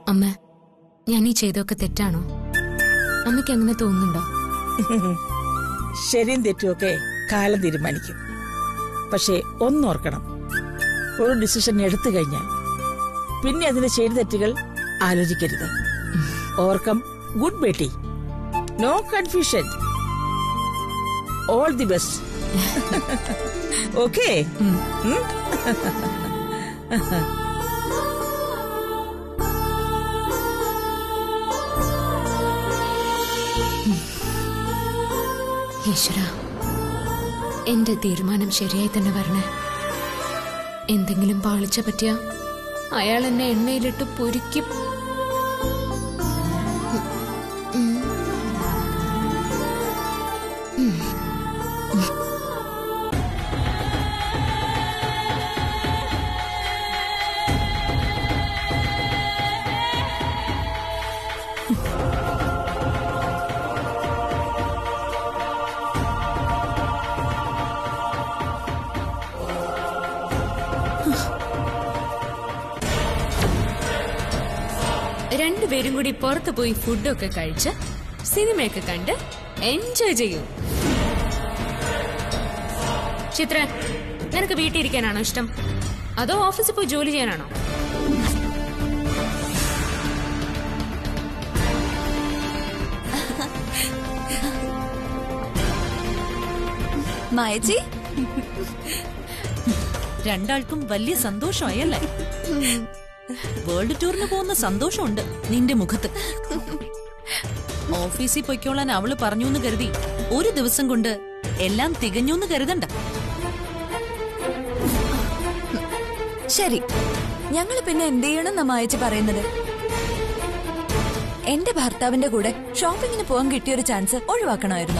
അമ്മ ഞാൻ ഈ ചെയ്തൊക്കെ തെറ്റാണോ അമ്മയ്ക്ക് അങ്ങനെ തോന്നുന്നുണ്ടോ ശരിയും തെറ്റുമൊക്കെ കാലം തീരുമാനിക്കും പക്ഷേ ഒന്നോർക്കണം ഒരു ഡിസിഷൻ എടുത്തു കഴിഞ്ഞാൽ പിന്നെ അതിന്റെ ശരി തെറ്റുകൾ ആലോചിക്കരുത് ഓർക്കം good beti no confusion all the best okay ഈശ്വര എന്റെ തീരുമാനം ശരിയായി തന്നെ വരണേ എന്തെങ്കിലും പാളിച്ച പറ്റിയ അയാൾ എന്നെ എണ്ണയിലിട്ട് പൊരിക്കും രണ്ടുപേരും കൂടി പുറത്തു പോയി ഫുഡൊക്കെ കഴിച്ച് സിനിമയൊക്കെ കണ്ട് എൻജോയ് ചെയ്യൂ ചിത്ര നിനക്ക് വീട്ടിൽ ഇരിക്കാനാണോ ഇഷ്ടം അതോ ഓഫീസിൽ പോയി ജോലി ചെയ്യാനാണോ മായച്ചി രണ്ടാൾക്കും വലിയ സന്തോഷമായല്ലേ വേൾഡ് ടൂറിന് പോകുന്ന സന്തോഷമുണ്ട് നിന്റെ മുഖത്ത് ഓഫീസിൽ പൊയ്ക്കോളാൻ അവള് പറഞ്ഞു എന്ന് കരുതി ഒരു ദിവസം കൊണ്ട് എല്ലാം തികഞ്ഞു എന്ന് കരുതണ്ട ശരി ഞങ്ങൾ പിന്നെ എന്ത് ചെയ്യണം മായച്ചി പറയുന്നത് എന്റെ ഭർത്താവിന്റെ കൂടെ ഷോപ്പിങ്ങിന് പോകാൻ കിട്ടിയൊരു ചാൻസ് ഒഴിവാക്കണമായിരുന്നോ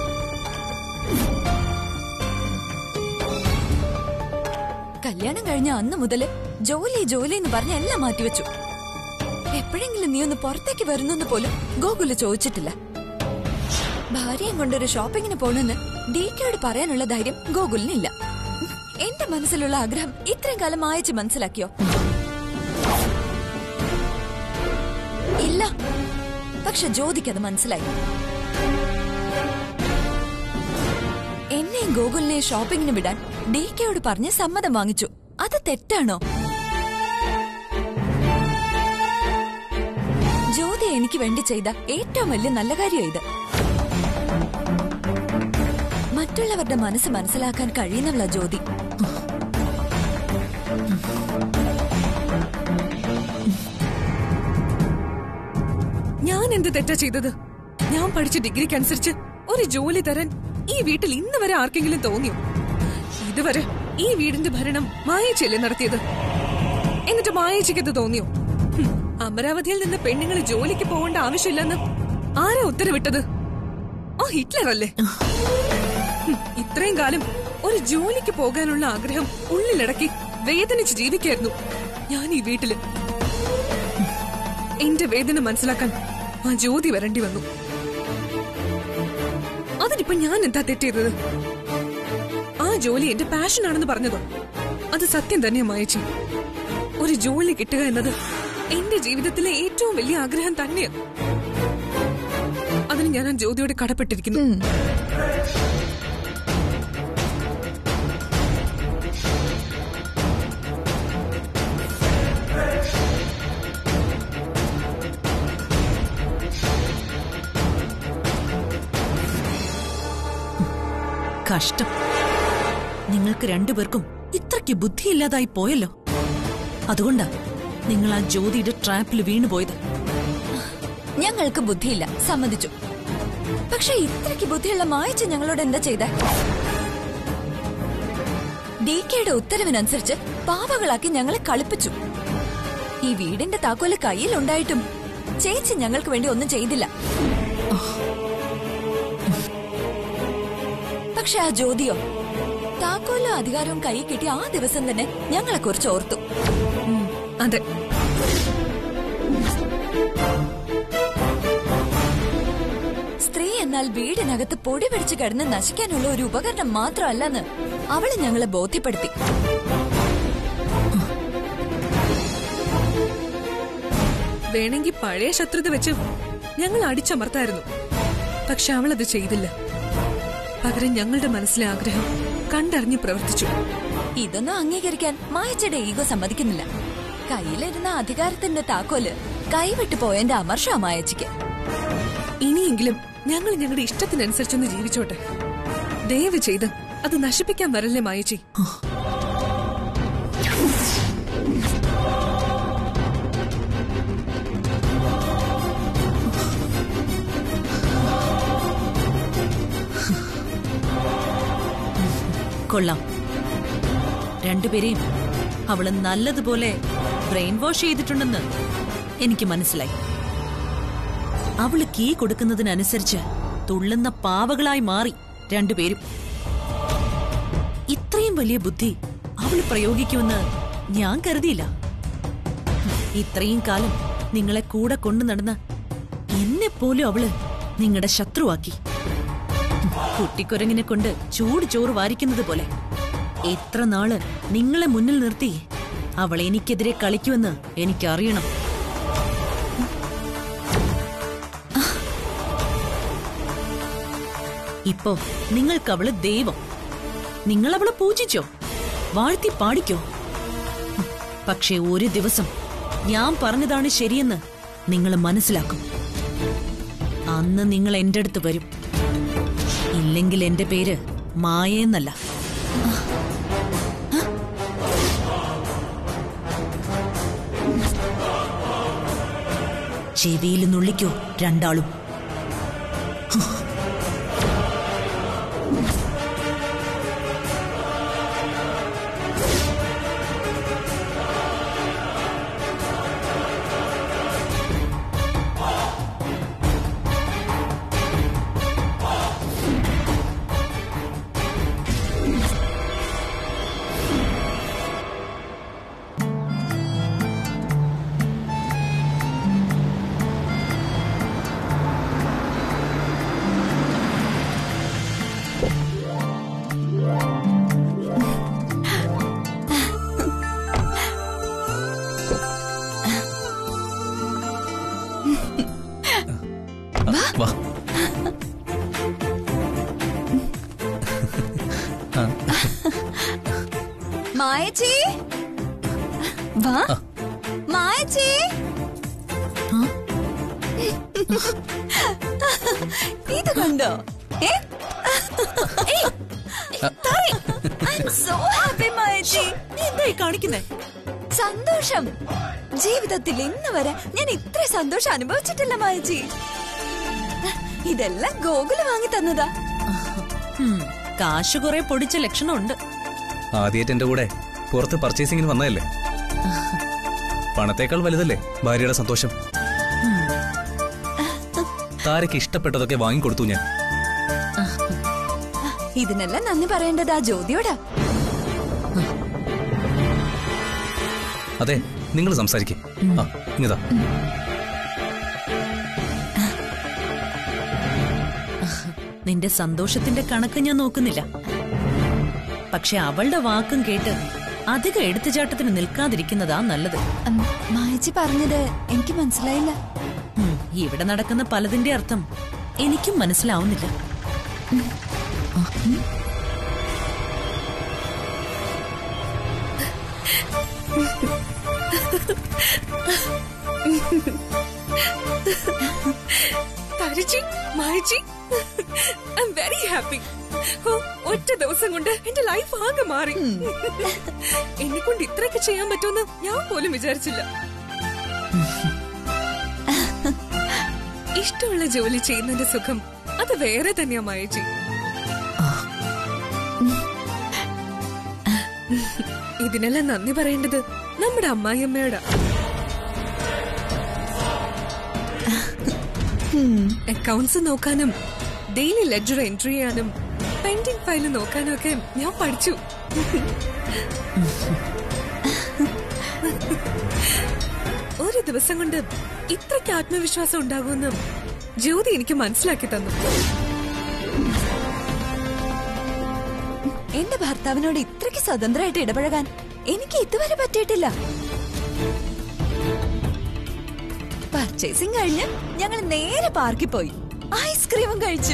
കല്യാണം കഴിഞ്ഞ അന്ന് മുതല് ജോലി ജോലി എന്ന് പറഞ്ഞ് എല്ലാം മാറ്റിവെച്ചു എപ്പോഴെങ്കിലും നീ ഒന്ന് പുറത്തേക്ക് വരുന്നെന്ന് പോലും ഗോകുല് ചോദിച്ചിട്ടില്ല ഭാര്യയും കൊണ്ടൊരു ഷോപ്പിങ്ങിന് പോണെന്ന് ഡീക്കയോട് പറയാനുള്ള ധൈര്യം ഗോകുലിനില്ല എന്റെ മനസ്സിലുള്ള ആഗ്രഹം ഇത്രയും കാലം അയച്ച് മനസ്സിലാക്കിയോ ഇല്ല പക്ഷെ ജ്യോതിക്ക് അത് മനസ്സിലായി എന്നെയും ഗോകുലിനെയും ഷോപ്പിങ്ങിന് വിടാൻ ഡി കെയോട് പറഞ്ഞ് സമ്മതം വാങ്ങിച്ചു അത് തെറ്റാണോ ജ്യോതി എനിക്ക് വേണ്ടി ചെയ്ത ഏറ്റവും വലിയ നല്ല കാര്യം ഇത് മറ്റുള്ളവരുടെ മനസ്സ് മനസ്സിലാക്കാൻ കഴിയുന്നവളാ ജ്യോതി ഞാൻ എന്ത് തെറ്റാ ചെയ്തത് ഞാൻ പഠിച്ച ഡിഗ്രിക്ക് അനുസരിച്ച് ഒരു ജോലി തരാൻ ഈ വീട്ടിൽ ഇന്ന് വരെ ആർക്കെങ്കിലും തോന്നിയോ ഇതുവരെ ഈ വീടിന്റെ ഭരണം മായേച്ചയല്ലേ നടത്തിയത് എന്നിട്ട് മായേച്ചിക്കത് തോന്നിയോ ഹും, അമരാവതിയിൽ നിന്ന് പെണ്ണുങ്ങൾ ജോലിക്ക് പോകേണ്ട ആവശ്യമില്ലെന്ന് ആരാ ഉത്തരവിട്ടത് ആ ഹിറ്റ്ലർ അല്ലേ ഹും, ഇത്രയും കാലം ഒരു ജോലിക്ക് പോകാനുള്ള ആഗ്രഹം ഉള്ളിലടക്കി വേദനിച്ച് ജീവിക്കായിരുന്നു ഞാൻ ഈ വീട്ടില് എന്റെ വേദന മനസ്സിലാക്കാൻ ആ ജ്യോതി വരേണ്ടി വന്നു അതിനിപ്പോ ഞാൻ എന്താ തെറ്റിയത് ആ ജോലി എന്റെ പാഷൻ ആണെന്ന് പറഞ്ഞതോ അത് സത്യം തന്നെ മായച്ചി ഒരു ജോലി കിട്ടുക എന്നത് എന്റെ ജീവിതത്തിലെ ഏറ്റവും വലിയ ആഗ്രഹം തന്നെയാണ് അതിന് ഞാൻ ആ ജ്യോതിയോട് കടപ്പെട്ടിരിക്കുന്നു കഷ്ടം നിങ്ങൾക്ക് രണ്ടുപേർക്കും ഇത്രയ്ക്ക് ബുദ്ധിയില്ലാതായി പോയല്ലോ അതുകൊണ്ടാ നിങ്ങൾ ആ ജ്യോതിയുടെ ട്രാപ്പിൽ വീണുപോയത് ഞങ്ങൾക്ക് ബുദ്ധിയില്ല സമ്മതിച്ചു പക്ഷെ ഇത്രയ്ക്ക് ബുദ്ധിയുള്ള മായച്ച് ഞങ്ങളോട് എന്താ ചെയ്ത ഡി കെയുടെ ഉത്തരവിനനുസരിച്ച് പാവകളാക്കി ഞങ്ങളെ കളിപ്പിച്ചു ഈ വീടിന്റെ താക്കോല് കയ്യിലുണ്ടായിട്ടും ചേച്ചി ഞങ്ങൾക്ക് വേണ്ടി ഒന്നും ചെയ്തില്ല പക്ഷെ ആ ജ്യോതിയോ താക്കോലും അധികാരവും കൈ കിട്ടി ആ ദിവസം തന്നെ ഞങ്ങളെ കുറിച്ച് ഓർത്തു അതെ സ്ത്രീ എന്നാൽ വീടിനകത്ത് പൊടി പിടിച്ച് കിടന്ന് നശിക്കാനുള്ള ഒരു ഉപകരണം മാത്രമല്ലെന്ന് അവള് ഞങ്ങളെ ബോധ്യപ്പെടുത്തി വേണമെങ്കിൽ പഴയ ശത്രുത വെച്ച് ഞങ്ങൾ അടിച്ചമർത്തായിരുന്നു പക്ഷെ അവൾ അത് ചെയ്തില്ല പകരം ഞങ്ങളുടെ മനസ്സിലെ ആഗ്രഹം കണ്ടറിഞ്ഞ് പ്രവർത്തിച്ചു ഇതൊന്നും അംഗീകരിക്കാൻ മായച്ചയുടെ ഈഗോ സമ്മതിക്കുന്നില്ല കയ്യിലിരുന്ന അധികാരത്തിന്റെ താക്കോല് കൈവിട്ടു പോയന്റെ അമർഷ മായച്ചയ്ക്ക് ഇനിയെങ്കിലും ഞങ്ങൾ ഞങ്ങളുടെ ഇഷ്ടത്തിനനുസരിച്ചൊന്ന് ജീവിച്ചോട്ടെ ദയവ് ചെയ്ത് അത് നശിപ്പിക്കാൻ വരല്ലേ മായച്ചി കൊള്ളാം രണ്ടുപേരെയും അവള് നല്ലതുപോലെ ബ്രെയിൻ വാഷ് ചെയ്തിട്ടുണ്ടെന്ന് എനിക്ക് മനസ്സിലായി അവള് കീ കൊടുക്കുന്നതിനനുസരിച്ച് തുള്ളുന്ന പാവകളായി മാറി രണ്ടുപേരും ഇത്രയും വലിയ ബുദ്ധി അവള് പ്രയോഗിക്കുമെന്ന് ഞാൻ കരുതിയില്ല ഇത്രയും കാലം നിങ്ങളെ കൂടെ കൊണ്ടു നടന്ന എന്നെ പോലും അവള് നിങ്ങളുടെ ശത്രുവാക്കി കുട്ടിക്കുരങ്ങിനെ കൊണ്ട് ചൂട് ചോറ് വാരിക്കുന്നത് പോലെ എത്ര നാള് നിങ്ങളെ മുന്നിൽ നിർത്തി അവൾ എനിക്കെതിരെ കളിക്കുമെന്ന് എനിക്കറിയണം ഇപ്പോ നിങ്ങൾക്ക് അവള് ദൈവം നിങ്ങൾ അവളെ പൂജിച്ചോ വാഴ്ത്തി പാടിക്കോ ഉം, പക്ഷേ ഒരു ദിവസം ഞാൻ പറഞ്ഞതാണ് ശരിയെന്ന് നിങ്ങൾ മനസ്സിലാക്കും അന്ന് നിങ്ങൾ എന്റെ അടുത്ത് വരും ഇല്ലെങ്കിൽ എന്റെ പേര് മായെന്നല്ല ചെവിയിൽ നുള്ളിക്കോ രണ്ടാളും വാ മായച്ചി വാ മായച്ചി ഇത് കണ്ടോ ഏ? ഏയ്, sorry. I'm so happy, മായച്ചി. നീ എന്തായി കാണിക്കുന്നേ സന്തോഷം ജീവിതത്തിൽ ഇന്ന് വരെ ഞാൻ ഇത്ര സന്തോഷം അനുഭവിച്ചിട്ടില്ല മായച്ചി ഇതെല്ലാം ഗോകുല് വാങ്ങി തന്നതാ ഹും, കാശ് കുറെ പൊടിച്ച ലക്ഷണമുണ്ട് ആദ്യമായിട്ട് എന്റെ കൂടെ പുറത്ത് പർച്ചേസിങ്ങിന് വന്നതല്ലേ പണത്തേക്കാൾ വലുതല്ലേ ഭാര്യയുടെ സന്തോഷം താരയ്ക്ക് ഇഷ്ടപ്പെട്ടതൊക്കെ വാങ്ങിക്കൊടുത്തു ഞാൻ ഇതിനെല്ലാം നന്ദി പറയേണ്ടത് ആ ജ്യോതിയോടാ അതെ നിങ്ങൾ സംസാരിക്കേ ആ ഇങ്ങതാ നിന്റെ സന്തോഷത്തിന്റെ കണക്ക് ഞാൻ നോക്കുന്നില്ല പക്ഷെ അവളുടെ വാക്കും കേട്ട് അധിക എടുത്തുചാട്ടത്തിന് നിൽക്കാതിരിക്കുന്നതാ നല്ലത് ഉം, മായച്ചി പറഞ്ഞത് എനിക്ക് മനസ്സിലായില്ല ഉം, ഇവിടെ നടക്കുന്ന പലതിന്റെ അർത്ഥം എനിക്കും മനസ്സിലാവുന്നില്ല താരച്ചി മായച്ചി ഐ എം വെരി ഹാപ്പി ഒറ്റ ദിവസം കൊണ്ട് എന്റെ ലൈഫ് ആകെ മാറി എന്നെ കൊണ്ട് ഇത്രയൊക്കെ ചെയ്യാൻ പറ്റുമെന്ന് ഞാൻ പോലും വിചാരിച്ചില്ല ഇഷ്ടമുള്ള ജോലി ചെയ്യുന്നതിന്റെ സുഖം അത് വേറെ തന്നെയാ മായച്ചി ഇതിനെല്ലാം നന്ദി പറയേണ്ടത് നമ്മുടെ അമ്മായിയമ്മയോടാ അക്കൗണ്ട്സ് നോക്കാനും ഡെയിലി ലെഡ്ജർ എൻട്രി ചെയ്യാനും പെൻഡിങ് ഫയൽ നോക്കാനും ഒക്കെ ഞാൻ പഠിച്ചു ഒരു ദിവസം കൊണ്ട് ഇത്രയ്ക്ക് ആത്മവിശ്വാസം ഉണ്ടാകുമെന്ന് ജ്യോതി എനിക്ക് മനസ്സിലാക്കി തന്നു എന്റെ ഭർത്താവിനോട് ഇത്രയ്ക്ക് സ്വതന്ത്രമായിട്ട് ഇടപഴകാൻ എനിക്ക് ഇതുവരെ പറ്റിയിട്ടില്ല പർച്ചേസിംഗ് കഴിഞ്ഞ് ഞങ്ങൾ നേരെ പാർക്കിൽ പോയി ഐസ്ക്രീമും കഴിച്ചു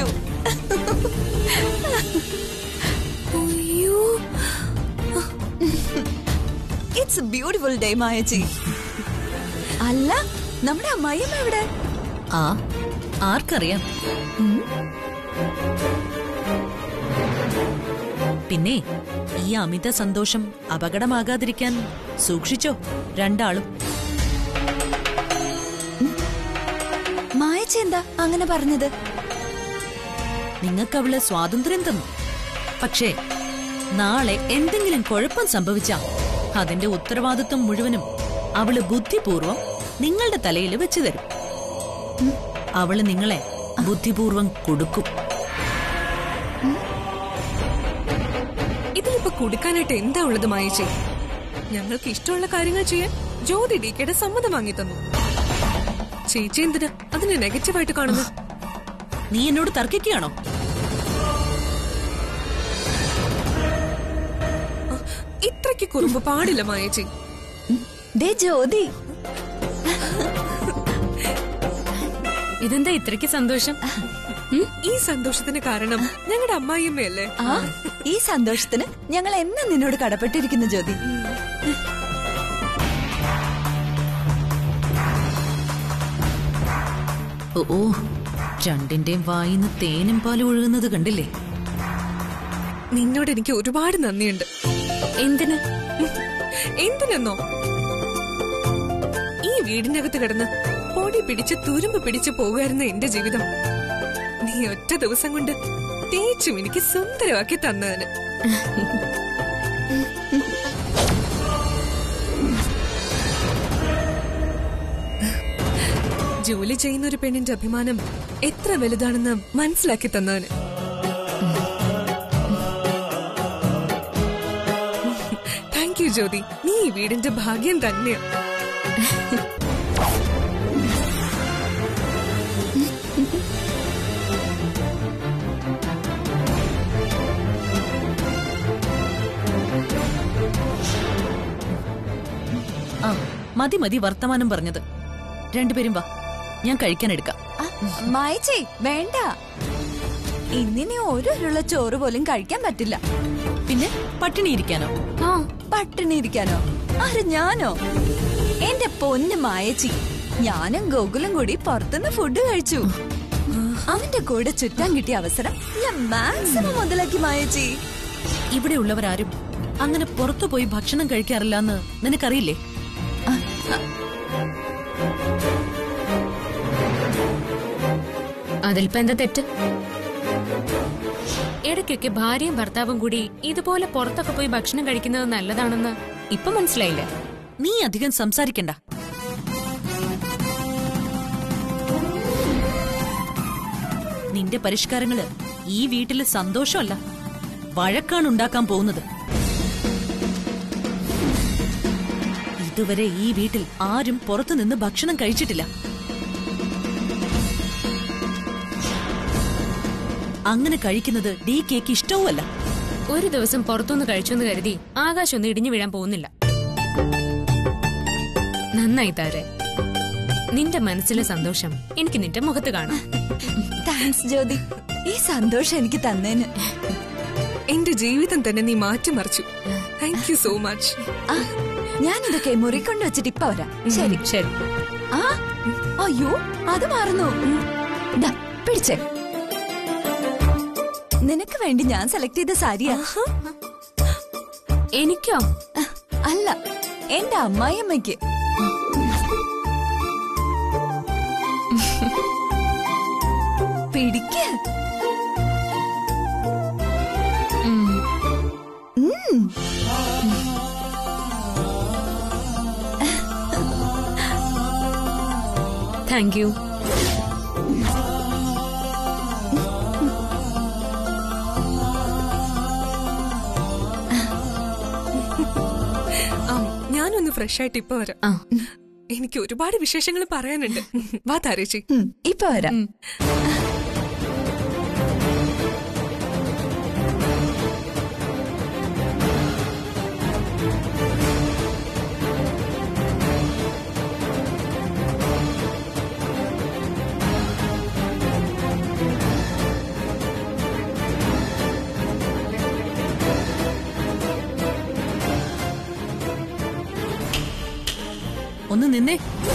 അയ്യോ ഇറ്റ്സ് ബ്യൂട്ടിഫുൾ ഡേ മായച്ചി അല്ല നമ്മുടെ അമ്മായിയമ്മ എവിടെ ആ ആർക്കറിയാം പിന്നെ ഈ അമിത സന്തോഷം അപകടമാകാതിരിക്കാൻ സൂക്ഷിച്ചോ രണ്ടാളും മായച്ചി എന്താ അങ്ങനെ പറഞ്ഞത് നിങ്ങൾക്ക് അവള് സ്വാതന്ത്ര്യം തന്നു പക്ഷേ നാളെ എന്തെങ്കിലും കുഴപ്പം സംഭവിച്ചാ അതിന്റെ ഉത്തരവാദിത്വം മുഴുവനും അവള് ബുദ്ധിപൂർവം നിങ്ങളുടെ തലയിൽ വെച്ചു തരും ഉം. അവള് നിങ്ങളെ ബുദ്ധിപൂർവം കൊടുക്കും ഇതിലിപ്പോ കൊടുക്കാനായിട്ട് എന്താ ഉള്ളത് മായച്ചി ഞങ്ങൾക്ക് ഇഷ്ടമുള്ള കാര്യങ്ങൾ ചെയ്യാൻ ജ്യോതി ഡിക്കയുടെ സമ്മതം വാങ്ങി തന്നു ചേച്ചി എന്തിനാ അതിനെ നെഗറ്റീവായിട്ട് കാണുന്നു നീ എന്നോട് തർക്കിക്കുകയാണോ ഇത്രയ്ക്ക് കുറുമ്പ് പാടില്ല മായച്ചി ദേ ജ്യോതി ഇതെന്താ ഇത്രയ്ക്ക് സന്തോഷം ഈ സന്തോഷത്തിന് കാരണം ഞങ്ങളുടെ അമ്മായിയമ്മയല്ലേ ആ ഈ സന്തോഷത്തിന് ഞങ്ങൾ എന്നും നിന്നോട് കടപ്പെട്ടിരിക്കുന്നു ജ്യോതി ഓ ഓ രണ്ടിന്റെയും വായിന്ന് തേനും പാലും ഒഴുകുന്നത് കണ്ടില്ലേ നിന്നോട് എനിക്ക് ഒരുപാട് നന്ദിയുണ്ട് എന്തിന് എന്തിനെന്നോ ഈ വീടിനകത്ത് കിടന്ന് പൊടി പിടിച്ച് തുരുമ്പ് പിടിച്ച് പോകുമായിരുന്ന എന്റെ ജീവിതം നീ ഒറ്റ ദിവസം കൊണ്ട് തേച്ചും എനിക്ക് സുന്ദരമാക്കി തന്നതിന് ജോലി ചെയ്യുന്ന ഒരു പെണ്ണിന്റെ അഭിമാനം എത്ര വലുതാണെന്ന് മനസ്സിലാക്കി തന്നതിന് താങ്ക് യു ജ്യോതി നീ ഈ വീടിന്റെ ഭാഗ്യം തന്നെയാ ആ മതി മതി വർത്തമാനം പറഞ്ഞത് രണ്ടുപേരും വാ ഞാൻ കഴിക്കാൻ എടുക്കാം ആ, മായച്ചി വേണ്ട ഇന്നിനി ഒരു ഉരുള ചോറ് പോലും കഴിക്കാൻ പറ്റില്ല പിന്നെ പട്ടിണി ഇരിക്കാനോ ആ പട്ടിണി ഇരിക്കാനോ ആര് ഞാനോ എന്റെ പൊന്ന് മായച്ചി ഞാനും ഗോകുലും കൂടി പുറത്തുനിന്ന് ഫുഡ് കഴിച്ചു അവന്റെ കൂടെ ചുറ്റാൻ കിട്ടിയ അവസരം ഞാൻ മാക്സിമം മുതലാക്കി മായച്ചി ഇവിടെ ഉള്ളവരാരും അങ്ങനെ പുറത്തു പോയി ഭക്ഷണം കഴിക്കാറില്ല എന്ന് നിനക്കറിയില്ലേ അതിലിപ്പോ എന്താ തെറ്റ് ഇടയ്ക്കൊക്കെ ഭാര്യയും ഭർത്താവും കൂടി ഇതുപോലെ പുറത്തൊക്കെ പോയി ഭക്ഷണം കഴിക്കുന്നത് നല്ലതാണെന്ന് ഇപ്പൊ മനസ്സിലായില്ലേ നീ അധികം സംസാരിക്കണ്ട നിന്റെ പരിഷ്കാരങ്ങള് ഈ വീട്ടില് സന്തോഷമല്ല വഴക്കാണ് ഉണ്ടാക്കാൻ പോകുന്നത് ഇതുവരെ ഈ വീട്ടിൽ ആരും പുറത്തുനിന്ന് ഭക്ഷണം കഴിച്ചിട്ടില്ല അങ്ങനെ കഴിക്കുന്നത് ഡി കേക്ക് ഇഷ്ടവുമല്ല ഒരു ദിവസം പുറത്തുനിന്ന് കഴിച്ചെന്ന് കരുതി ആകാശം ഒന്നും ഇടിഞ്ഞു വീഴാൻ പോകുന്നില്ല നന്നായി താരെ നിന്റെ മനസ്സിലെ സന്തോഷം എനിക്ക് നിന്റെ മുഖത്ത് കാണാം താങ്ക്സ് ജ്യോതി ഈ സന്തോഷം എനിക്ക് തന്നേന് എന്റെ ജീവിതം തന്നെ നീ മാറ്റിമറിച്ചു താങ്ക് യു സോ മച്ച് ആ ഞാനിതൊക്കെ മുറിക്കൊണ്ട് വെച്ചിട്ട് ഇപ്പൊ വരാം ശരി ശരി ആ അയ്യോ അത് മാറുന്നു ദാ, പിടിച്ചേ നിനക്ക് വേണ്ടി ഞാൻ സെലക്ട് ചെയ്ത സാരിയാ എനിക്കോ അല്ല എന്റെ അമ്മായിയമ്മയ്ക്ക് പിടിക്ക് ഉം. ഉം. താങ്ക് യു ആ ഞാനൊന്ന് ഫ്രഷ് ആയിട്ട് ഇപ്പൊ വരാം ആ എനിക്ക് ഒരുപാട് വിശേഷങ്ങൾ പറയാനുണ്ട് വാ താരേച്ചി ഉം, ഇപ്പൊ വരാം ഒന്ന് നിന്നേ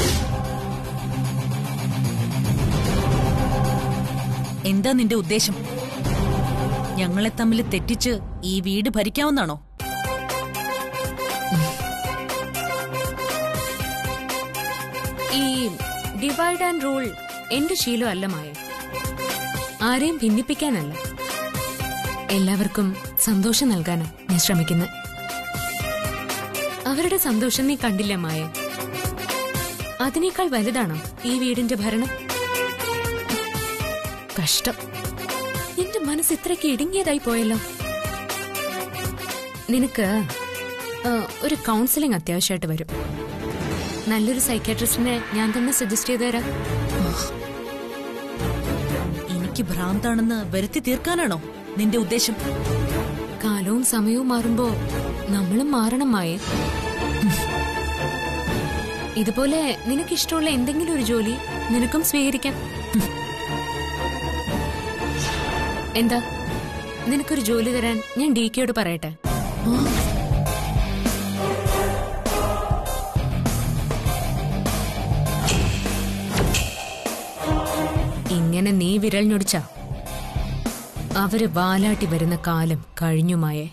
എന്താ നിന്റെ ഉദ്ദേശം ഞങ്ങളെ തമ്മിൽ തെറ്റിച്ച് ഈ വീട് ഭരിക്കാവുന്നാണോ ഈ ഡിവൈഡ് ആൻഡ് റൂൾ എന്റെ ശീലമല്ല മായ ആരെയും ഭിന്നിപ്പിക്കാനല്ല എല്ലാവർക്കും സന്തോഷം നൽകാനാ ഞാൻ ശ്രമിക്കുന്നത് അവരുടെ സന്തോഷം നീ കണ്ടില്ല മായ അതിനേക്കാൾ വലുതാണോ ഈ വീടിന്റെ ഭരണം കഷ്ടം എന്റെ മനസ്സ് ഇത്രയ്ക്ക് ഇടുങ്ങിയതായി പോയല്ലോ നിനക്ക് ആ, ഒരു കൗൺസിലിംഗ് അത്യാവശ്യമായിട്ട് വരും നല്ലൊരു സൈക്കാട്രിസ്റ്റിനെ ഞാൻ തന്നെ സജസ്റ്റ് ചെയ്തു തരാം എനിക്ക് ഭ്രാന്താണെന്ന് വരുത്തി തീർക്കാനാണോ നിന്റെ ഉദ്ദേശം കാലവും സമയവും മാറുമ്പോ നമ്മളും മാറണം മായേ ഇതുപോലെ നിനക്കിഷ്ടമുള്ള എന്തെങ്കിലും ഒരു ജോലി നിനക്കും സ്വീകരിക്കാം എന്താ നിനക്കൊരു ജോലി തരാൻ ഞാൻ ഡി കെയോട് പറയട്ടെ ഇങ്ങനെ നീ വിരൽ ഞൊടിച്ച അവര് വാലാട്ടി വരുന്ന കാലം കഴിഞ്ഞുമായേ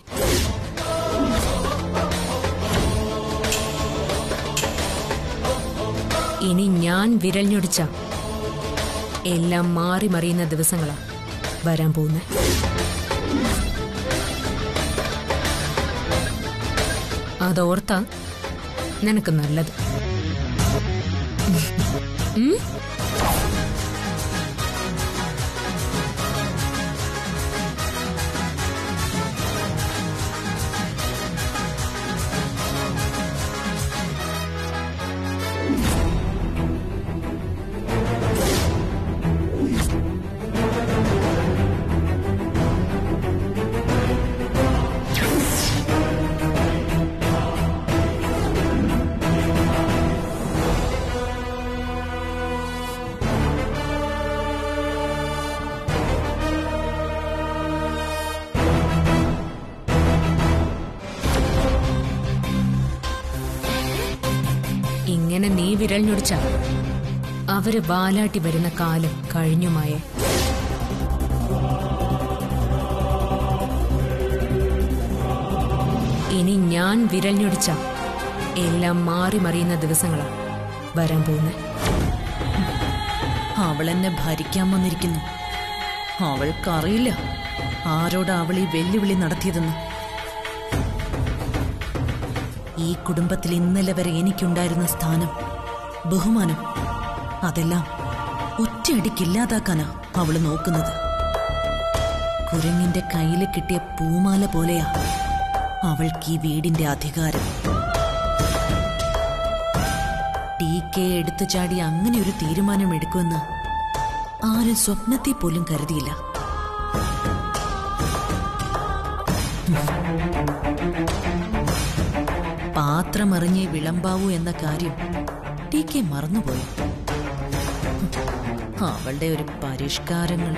ഇനി ഞാൻ വിരൽ ഞൊടിച്ച എല്ലാം മാറി മറിയുന്ന ദിവസങ്ങളാ വരാൻ പോകുന്നത് അതോർത്ത നിനക്ക് നല്ലത് ഉം? ഇങ്ങനെ നീ വിരൽ ഞൊടിച്ച അവര് വാലാട്ടി വരുന്ന കാലം കഴിഞ്ഞുമായേ ഇനി ഞാൻ വിരൽ ഞൊടിച്ച എല്ലാം മാറി മറിയുന്ന ദിവസങ്ങളാ വരാൻ പോകുന്നത് അവൾ എന്നെ ഭരിക്കാൻ വന്നിരിക്കുന്നു അവൾക്കറിയില്ല ആരോട് അവൾ ഈ വെല്ലുവിളി നടത്തിയതെന്ന് ഈ കുടുംബത്തിൽ ഇന്നലെ വരെ എനിക്കുണ്ടായിരുന്ന സ്ഥാനം ബഹുമാനം അതെല്ലാം ഒറ്റയടിക്കില്ലാതാക്കാനാ അവള് നോക്കുന്നത് കുരങ്ങിന്റെ കയ്യിൽ കിട്ടിയ പൂമാല പോലെയാ അവൾക്ക് ഈ വീടിന്റെ അധികാരം ടി കെ എടുത്തു ചാടി അങ്ങനെ ഒരു തീരുമാനം എടുക്കുമെന്ന് ആരും സ്വപ്നത്തിൽ പോലും കരുതിയില്ല പാത്രമറിഞ്ഞേ വിളമ്പാവൂ എന്ന കാര്യം ടി കെ മറന്നുപോയി അവളുടെ ഒരു പരിഷ്കാരങ്ങൾ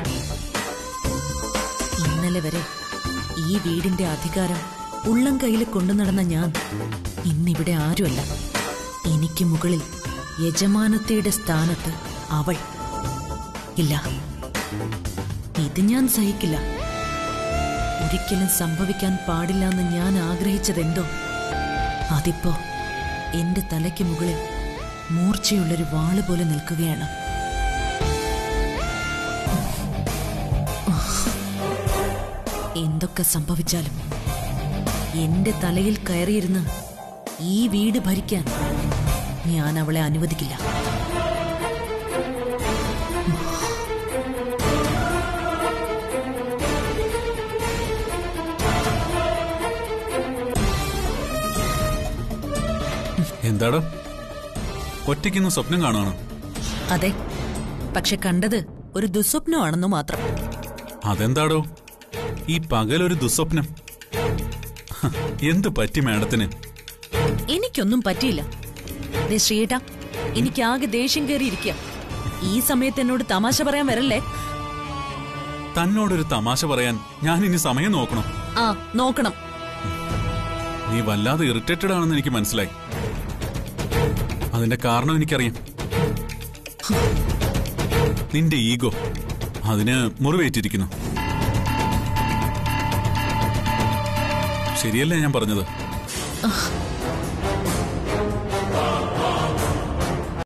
ഇന്നലെ വരെ ഈ വീടിന്റെ അധികാരം ഉള്ളം കയ്യിൽ കൊണ്ടു നടന്ന ഞാൻ ഇന്നിവിടെ ആരുമല്ല എനിക്ക് മുകളിൽ യജമാനത്തിയുടെ സ്ഥാനത്ത് അവൾ ഇല്ല ഇത് ഞാൻ സഹിക്കില്ല ഒരിക്കലും സംഭവിക്കാൻ പാടില്ലെന്ന് ഞാൻ ആഗ്രഹിച്ചതെന്തോ അതിപ്പോ എന്റെ തലയ്ക്ക് മുകളിൽ മൂർച്ചയുള്ളൊരു വാള് പോലെ നിൽക്കുകയാണ് എന്തൊക്കെ സംഭവിച്ചാലും എന്റെ തലയിൽ കയറിയിരുന്ന് ഈ വീട് ഭരിക്കാൻ ഞാൻ അവളെ അനുവദിക്കില്ല എന്താടോ ഒറ്റയ്ക്കിന്ന് സ്വപ്നം കാണുകയാണോ അതെ പക്ഷെ കണ്ടത് ഒരു ദുസ്വപ്നമാണെന്നു മാത്രം അതെന്താടോ ഈ പകലൊരു ദുസ്വപ്നം ഹ, എന്ത് പറ്റി മാഡത്തിന് എനിക്കൊന്നും പറ്റിയില്ല ദേ ശ്രീയേട്ടാ എനിക്കാകെ ദേഷ്യം കയറിയിരിക്കുക ഈ സമയത്ത് എന്നോട് തമാശ പറയാൻ വരല്ലേ തന്നോടൊരു തമാശ പറയാൻ ഞാൻ ഇനി സമയം നോക്കണം ആ നോക്കണം നീ വല്ലാതെ ഇറിറ്റേറ്റഡ് ആണെന്ന് എനിക്ക് മനസ്സിലായി അതിന്റെ കാരണം എനിക്കറിയാം നിന്റെ ഈഗോ അതിന് മുറിവേറ്റിരിക്കുന്നു ശരിയല്ലേ ഞാൻ പറഞ്ഞത്